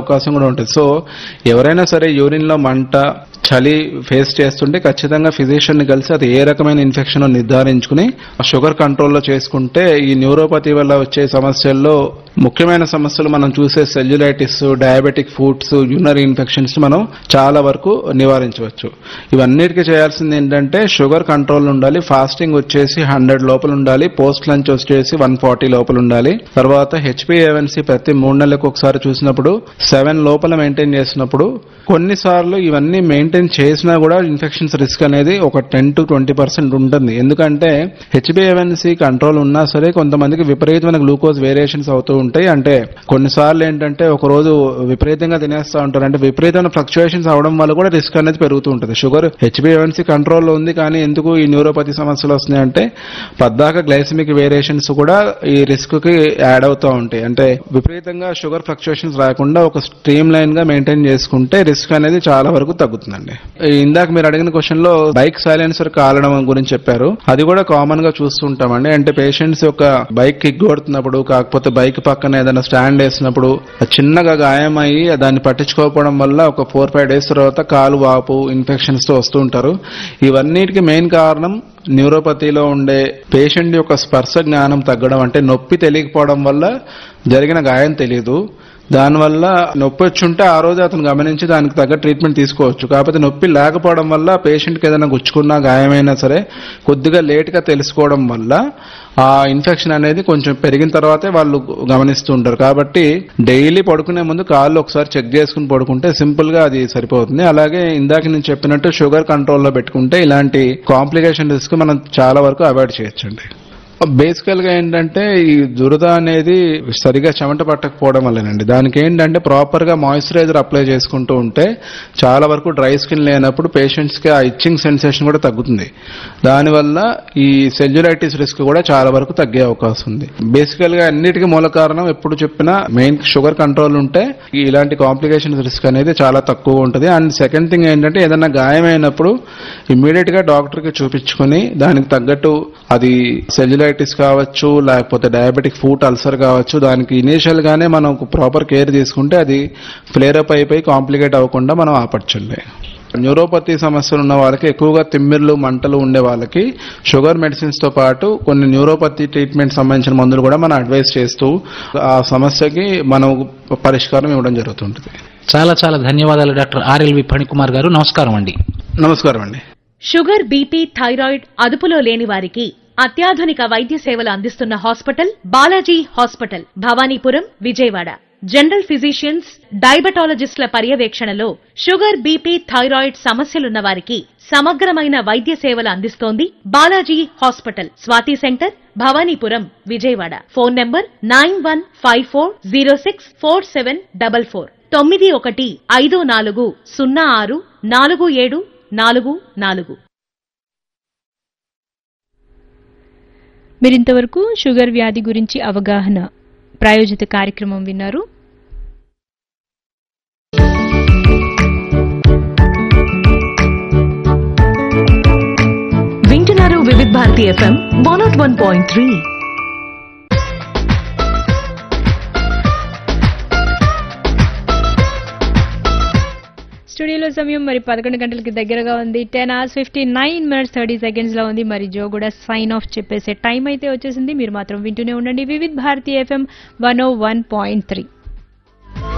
అవకాశం కూడా ఉంటుంది సో ఎవరైనా సరే యూరిన్ లో మంట చలి ఫేస్ చేస్తుంటే ఖచ్చితంగా ఫిజిషియన్ ని కలిసి అది ఏ రకమైన ఇన్ఫెక్షన్ నిర్ధారించుకుని షుగర్ కంట్రోల్లో చేసుకుంటే ఈ న్యూరోపతి వల్ల వచ్చే సమస్యల్లో ముఖ్యమైన సమస్యలు మనం చూసే cellulitis diabetic foods urinary infections మనం చాలా వరకు నివారించవచ్చు ఇవన్నిటికీ చేయాల్సింది ఏంటంటే షుగర్ కంట్రోల్ ఉండాలి ఫాస్టింగ్ వచ్చేసి హండ్రెడ్ లోపల ఉండాలి పోస్ట్ లంచ్ వచ్చేసి వన్ ఫార్టీ లోపల ఉండాలి తర్వాత హెచ్పిఏవన్సీ ప్రతి మూడు నెలలకు ఒకసారి చూసినప్పుడు సెవెన్ లోపల మెయింటైన్ చేసినప్పుడు కొన్నిసార్లు ఇవన్నీ మెయింటైన్ చేసినా కూడా ఇన్ఫెక్షన్స్ రిస్క్ అనేది ఒక టెన్ టు ట్వంటీ పర్సెంట్ ఉంటుంది ఎందుకంటే హెచ్బిఎవన్సీ కంట్రోల్ ఉన్నా సరే కొంతమందికి విపరీతమైన గ్లూకోజ్ వేరియేషన్స్ అవుతూ ఉంటాయి అంటే కొన్నిసార్లు ఏంటంటే ఒక రోజు విపరీతంగా తినేస్తూ ఉంటారు అంటే విపరీతమైన ఫ్లక్చుయేషన్స్ అవడం వల్ల కూడా రిస్క్ అనేది పెరుగుతూ ఉంటుంది షుగర్ హెచ్బిఎవన్సీ కంట్రోల్లో ఉంది కానీ ఎందుకు ఈ న్యూరోపతి సమస్యలు వస్తున్నాయంటే పద్దాక గ్లైసమిక్ వేరియేషన్స్ కూడా ఈ రిస్క్ కి యాడ్ అవుతూ ఉంటాయి అంటే విపరీతంగా షుగర్ ఫ్లక్చుయేషన్స్ రాకుండా ఒక స్ట్రీమ్ లైన్ గా మెయింటైన్ చేసుకుంటే రిస్క్ అనేది చాలా వరకు తగ్గుతుందండి ఈ ఇందాక మీరు అడిగిన క్వశ్చన్ లో బైక్ సైలెన్సర్ కాలడం గురించి చెప్పారు అది కూడా కామన్ గా చూస్తుంటామండి అంటే పేషెంట్స్ యొక్క బైక్ కిక్ కొడుతున్నప్పుడు కాకపోతే బైక్ పక్కన ఏదైనా స్టాండ్ వేసినప్పుడు అది చిన్నగా గాయం అయ్యి దాన్ని పట్టించుకోకపోవడం వల్ల ఒక ఫోర్ ఫైవ్ డేస్ తర్వాత కాలు వాపు ఇన్ఫెక్షన్స్ తో వస్తూ ఉంటారు ఇవన్నిటికి మెయిన్ కారణం న్యూరోపతిలో ఉండే పేషెంట్ యొక్క స్పర్శ జ్ఞానం తగ్గడం అంటే నొప్పి తెలియకపోవడం వల్ల జరిగిన గాయం తెలియదు దానివల్ల నొప్పి వచ్చి ఉంటే ఆ రోజు అతను గమనించి దానికి తగ్గ ట్రీట్మెంట్ తీసుకోవచ్చు కాకపోతే నొప్పి లేకపోవడం వల్ల పేషెంట్కి ఏదైనా గుచ్చుకున్నా గాయమైనా సరే కొద్దిగా లేట్గా తెలుసుకోవడం వల్ల ఆ ఇన్ఫెక్షన్ అనేది కొంచెం పెరిగిన తర్వాతే వాళ్ళు గమనిస్తూ ఉంటారు కాబట్టి డైలీ పడుకునే ముందు కాళ్ళు ఒకసారి చెక్ చేసుకుని పడుకుంటే సింపుల్ గా అది సరిపోతుంది అలాగే ఇందాక నేను చెప్పినట్టు షుగర్ కంట్రోల్లో పెట్టుకుంటే ఇలాంటి కాంప్లికేషన్ రిస్క్ మనం చాలా వరకు అవాయిడ్ చేయొచ్చండి బేసికల్ గా ఏంటంటే ఈ దురద అనేది సరిగా చెమట పట్టకపోవడం వల్లేనండి దానికి ఏంటంటే ప్రాపర్ గా మాయిశ్చరైజర్ అప్లై చేసుకుంటూ ఉంటే చాలా వరకు డ్రై స్కిన్ లేనప్పుడు పేషెంట్స్ కి ఆ ఇచ్చింగ్ సెన్సేషన్ కూడా తగ్గుతుంది దానివల్ల ఈ సెల్యులైటిస్ రిస్క్ కూడా చాలా వరకు తగ్గే అవకాశం ఉంది బేసికల్ గా అన్నిటికీ మూల కారణం ఎప్పుడు చెప్పినా మెయిన్ షుగర్ కంట్రోల్ ఉంటే ఈ ఇలాంటి కాంప్లికేషన్స్ రిస్క్ అనేది చాలా తక్కువ ఉంటుంది అండ్ సెకండ్ థింగ్ ఏంటంటే ఏదైనా గాయమైనప్పుడు ఇమ్మీడియట్ గా డాక్టర్ కి చూపించుకొని దానికి తగ్గట్టు అది సెల్యులైటిస్ కావచ్చు లేకపోతే డయాబెటిక్ ఫుట్ అల్సర్ కావచ్చు దానికి ఇనీషియల్ గానే మనం ప్రాపర్ కేర్ తీసుకుంటే అది ఫ్లేరప్ అయిపోయి కాంప్లికేట్ అవ్వకుండా మనం ఆపచ్చండి న్యూరోపతి సమస్యలు ఉన్న వాళ్ళకి ఎక్కువగా తిమ్మిర్లు మంటలు ఉండే వాళ్ళకి షుగర్ మెడిసిన్స్ తో పాటు కొన్ని న్యూరోపతి ట్రీట్మెంట్ సంబంధించిన మందులు కూడా మనం అడ్వైస్ చేస్తూ ఆ సమస్యకి మనం పరిష్కారం ఇవ్వడం జరుగుతుంటుంది చాలా చాలా ధన్యవాదాలు డాక్టర్ ఆర్ఎల్వి ఫణికుమార్ గారు నమస్కారం అండి నమస్కారం అండి షుగర్ బీపీ థైరాయిడ్ అదుపులో లేని వారికి అత్యాధునిక వైద్య సేవలు అందిస్తున్న hospital Balaji hospital Bhavanipuram Vijayawada general physicians డయాబెటాలజిస్టుల పర్యవేక్షణలో షుగర్ బీపీ థైరాయిడ్ సమస్యలున్న వారికి సమగ్రమైన వైద్య సేవలు అందిస్తోంది Balaji hospital Swathi centre Bhavanipuram Vijayawada phone number nine one five four zero six four seven double four తొమ్మిది ఒకటి ఐదు నాలుగు సున్నా ఆరు నాలుగు ఏడు నాలుగు నాలుగు మీరింతవరకు షుగర్ వ్యాధి గురించి అవగాహన ప్రాయోజిత కార్యక్రమం విన్నారు వింటున్నారు Vividh Bharati FM one nought one point three స్టూడియోలో సమయం మరి పదకొండు గంటలకి దగ్గరగా ఉంది ten hours fifty nine minutes thirty seconds లో ఉంది మరి జో కూడా సైన్ ఆఫ్ చెప్పేసే టైం అయితే వచ్చేసింది మీరు మాత్రం వింటూనే ఉండండి Vividh Bharati FM one O one point three